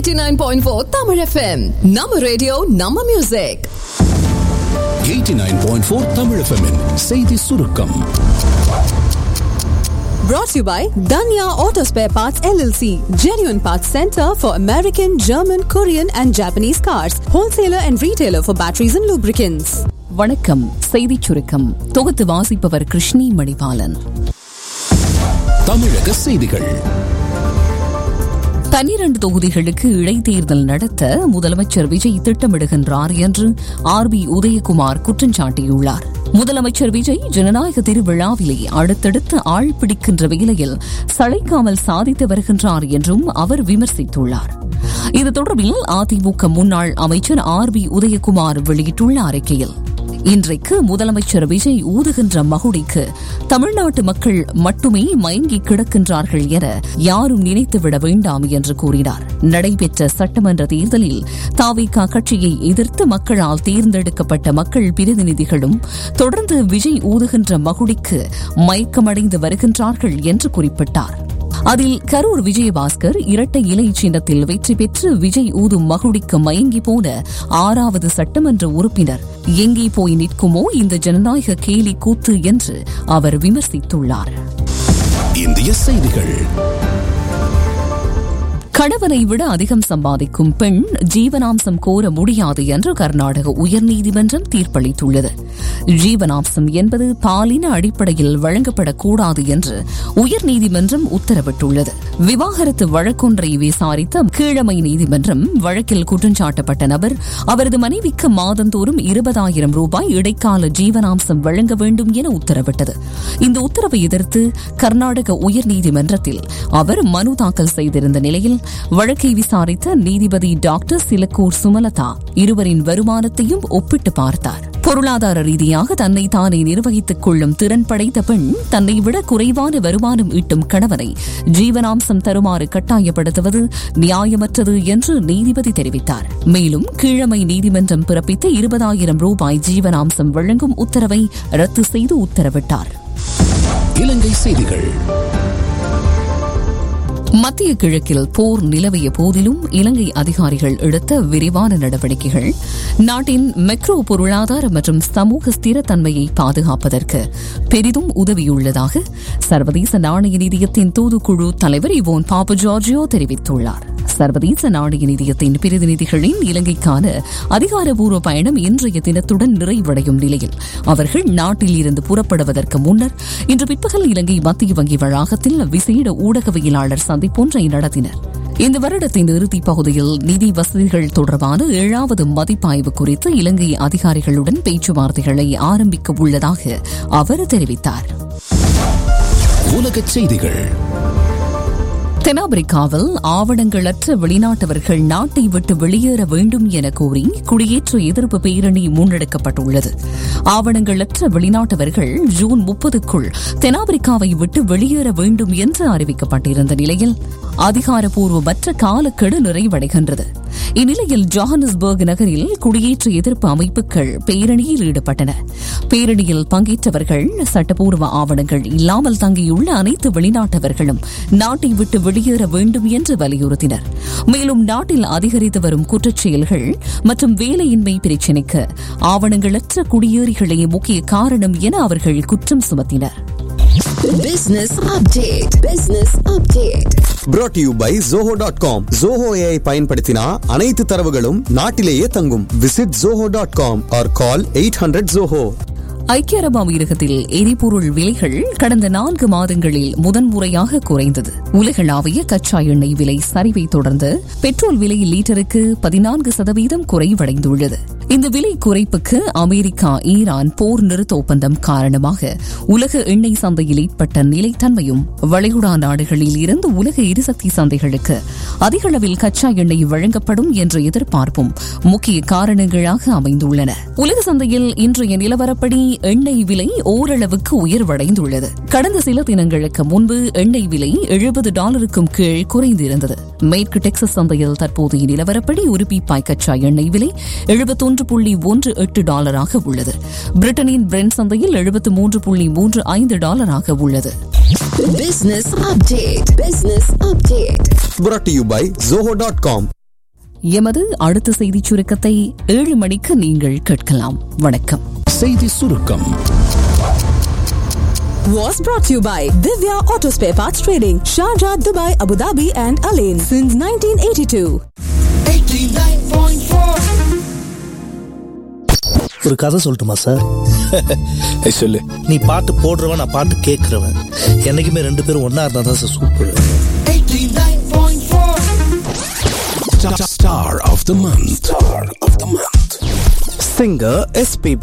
89.4 Tamil FM நம்ம radio நம்ம music 89.4 Tamil FM -இன் செய்தி சுருக்கம் brought to you by Danya Auto Spare Parts LLC genuine parts center for American German Korean and Japanese cars wholesaler and retailer for batteries and lubricants வணக்கம் செய்திச் சுருக்கம் தொகுத்து வாசிப்பவர் கிருஷ்ணி மணிபாலன் தமிழக செய்திகள் பன்னிரண்டு தொகுதிகளுக்கு இடைத்தேர்தல் நடத்த முதலமைச்சர் விஜய் திட்டமிடுகின்றார் என்று ஆர் பி உதயகுமார் குற்றம் சாட்டியுள்ளார் முதலமைச்சர் விஜய் ஜனநாயக திருவிழாவிலே அடுத்தடுத்து ஆள் பிடிக்கின்ற வேளையில் சளைக்காமல் சாதித்து வருகின்றார் என்றும் அவர் விமர்சித்துள்ளார் இது தொடர்பில் அதிமுக முன்னாள் அமைச்சர் ஆர் பி உதயகுமார் வெளியிட்டுள்ள அறிக்கையில் இன்றைக்கு முதலமைச்சர் விஜய் ஊதுகின்ற மகுடிக்கு தமிழ்நாட்டு மக்கள் மட்டுமே மயங்கி கிடக்கின்றார்கள் என யாரும் நினைத்துவிட வேண்டாம் என்று கூறினார் நடைபெற்ற சட்டமன்ற தேர்தலில் தாவிகா கட்சியை எதிர்த்து மக்களால் தேர்ந்தெடுக்கப்பட்ட மக்கள் பிரதிநிதிகளும் தொடர்ந்து விஜய் ஊதுகின்ற மகுடிக்கு மயக்கமடைந்து வருகின்றார்கள் என்று குறிப்பிட்டார் அதில் கரூர் விஜயபாஸ்கர் இரட்டை இலை சின்னத்தில் வெற்றி பெற்று விஜய் ஊதும் மகுடிக்கு மயங்கி போன ஆறாவது சட்டமன்ற உறுப்பினர் எங்கே போய் நிற்குமோ இந்த ஜனநாயக கேலி கூத்து என்று அவர் விமர்சித்துள்ளார் இந்திய செய்திகள் கணவனை விட அதிகம் சம்பாதிக்கும் பெண் ஜீவனாம்சம் கோர முடியாது என்று கர்நாடக உயர்நீதிமன்றம் தீர்ப்பளித்துள்ளது ஜீவனாம்சம் என்பது பாலின அடிப்படையில் வழங்கப்படக்கூடாது என்று உயர்நீதிமன்றம் உத்தரவிட்டுள்ளது விவாகரத்து வழக்கொன்றை விசாரித்த கீழமை நீதிமன்றம் வழக்கில் குற்றஞ்சாட்டப்பட்ட நபர் அவரது மனைவிக்கு மாதந்தோறும் இருபதாயிரம் ரூபாய் இடைக்கால ஜீவனாம்சம் வழங்க வேண்டும் என உத்தரவிட்டது இந்த உத்தரவை எதிர்த்து கர்நாடக உயர்நீதிமன்றத்தில் அவர் மனு தாக்கல் செய்திருந்த நிலையில் வழக்கை விசாரித்த நீதிபதி டாக்டர் சிலக்கூர் சுமலதா இருவரின் வருமானத்தையும் ஒப்பிட்டு பார்த்தார் பொருளாதார ரீதியாக தன்னை தானே நிர்வகித்துக் கொள்ளும் திறன் படைத்த பெண் தன்னை விட குறைவான வருமானம் ஈட்டும் கணவனை ஜீவனாம்சம் தருமாறு கட்டாயப்படுத்துவது நியாயமற்றது என்று நீதிபதி தெரிவித்தார் மேலும் கீழமை நீதிமன்றம் பிறப்பித்த இருபதாயிரம் ரூபாய் ஜீவனாம்சம் வழங்கும் உத்தரவை ரத்து செய்து உத்தரவிட்டார் இலங்கை செய்திகள் மத்திய கிழக்கில் போர் நிலவிய போதிலும் இலங்கை அதிகாரிகள் எடுத்த விரிவான நடவடிக்கைகள் நாட்டின் மெக்ரோ பொருளாதார மற்றும் சமூக ஸ்திரத்தன்மையை பாதுகாப்பதற்கு பெரிதும் உதவியுள்ளதாக சர்வதேச நாணய நிதியத்தின் தூதுக்குழு தலைவர் இவோன் பாப்பு ஜார்ஜியோ தெரிவித்துள்ளார் சர்வதேச நாணய நிதியத்தின் பிரதிநிதிகளின் இலங்கைக்கான அதிகாரப்பூர்வ பயணம் இன்றைய தினத்துடன் நிறைவடையும் நிலையில் அவர்கள் நாட்டில் இருந்து புறப்படுவதற்கு முன்னர் இன்று பிற்பகல் இலங்கை மத்திய வங்கி வளாகத்தில் விசேட ஊடகவியலாளர் சந்திப்பொன்றை நடத்தினர் இந்த வருடத்தின் இறுதிப் பகுதியில் நிதி வசதிகள் தொடர்பான ஏழாவது மதிப்பாய்வு குறித்து இலங்கை அதிகாரிகளுடன் பேச்சுவார்த்தைகளை ஆரம்பிக்க உள்ளதாக அவர் தெரிவித்தார் உலகச் செய்திகள் தென்னாப்பிரிக்காவில் ஆவணங்களற்ற வெளிநாட்டவர்கள் நாட்டை விட்டு வெளியேற வேண்டும் என கோரி குடியேற்ற எதிர்ப்பு பேரணி முன்னெடுக்கப்பட்டுள்ளது ஆவணங்களற்ற வெளிநாட்டவர்கள் ஜூன் முப்பதுக்குள் தென்னாப்பிரிக்காவை விட்டு வெளியேற வேண்டும் என்று அறிவிக்கப்பட்டிருந்த நிலையில் அதிகாரப்பூர்வமற்ற காலக்கெடு நிறைவடைகின்றது இந்நிலையில் ஜோஹானஸ்பர்க் நகரில் குடியேற்ற எதிர்ப்பு அமைப்புகள் பேரணியில் ஈடுபட்டன பேரணியில் பங்கேற்றவர்கள் சட்டப்பூர்வ ஆவணங்கள் இல்லாமல் தங்கியுள்ள அனைத்து வெளிநாட்டவர்களும் நாட்டை விட்டு வெளியேற வேண்டும் என்று வலியுறுத்தினர் மேலும் நாட்டில் அதிகரித்து வரும் குற்றச்செயல்கள் மற்றும் வேலையின்மை பிரச்சினைக்கு ஆவணங்களற்ற குடியேறிகளே முக்கிய காரணம் என அவர்கள் குற்றம் சுமத்தினர் business update business update brought to you by zoho.com zoho ai பயன்படுத்தினா அனைத்து தரவுகளும் நாட்டிலேயே தங்கும் visit zoho.com or call 800 zoho ஐக்கிய அரபு அமீரகத்தில் எரிபொருள் விலைகள் கடந்த நான்கு மாதங்களில் முதன்முறையாக குறைந்தது உலகளாவிய கச்சா எண்ணெய் விலை சரிவை தொடர்ந்து பெட்ரோல் விலை லீட்டருக்கு பதினான்கு சதவீதம் குறைவடைந்துள்ளது இந்த விலை குறைப்புக்கு அமெரிக்கா ஈரான் போர் நிறுத்த ஒப்பந்தம் காரணமாக உலக எண்ணெய் சந்தையில் ஏற்பட்ட நிலைத்தன்மையும் வளைகுடா நாடுகளில் இருந்து உலக எரிசக்தி சந்தைகளுக்கு அதிக அளவில் கச்சா எண்ணெய் வழங்கப்படும் என்ற எதிர்பார்ப்பும் முக்கிய காரணங்களாக அமைந்துள்ளன உலக சந்தையில் இன்றைய நிலவரப்படி எண்ணெய் விலை ஓரளவுக்கு உயர்வடைந்துள்ளது கடந்த சில தினங்களுக்கு முன்பு எண்ணெய் விலை எழுபது டாலருக்கும் கீழ் குறைந்திருந்தது மேற்கு டெக்சஸ் சந்தையில் தற்போதைய நிலவரப்படி ஒரு பீப்பாய் கச்சா எண்ணெய் விலை எழுபத்தொன்று புள்ளி ஒன்று எட்டு டாலராக உள்ளது பிரிட்டனின் பிரெண்ட் சந்தையில் எழுபத்து மூன்று புள்ளி மூன்று ஐந்து டாலராக உள்ளது business update business update brought to you by zoho.com எமது அடுத்த செய்திச் சுருக்கத்தை ஏழு மணிக்கு நீங்கள் கேட்கலாம் வணக்கம் செய்தி சுருக்கம் Was brought to you by Divya Auto Spare Parts Trading, Sharjah, Dubai, Abu Dhabi, and Alain since 1982. ஒரு கதை சொல்லட்டுமா சார் சொல்லு நீ பாட்டு போடுறவன் நான் பாட்டு கேட்கறவன் என்னைக்குமே ரெண்டு பேரும் ஒன்னா இருந்தா தான் sir super Star of the month. Star of the month. Singer SPB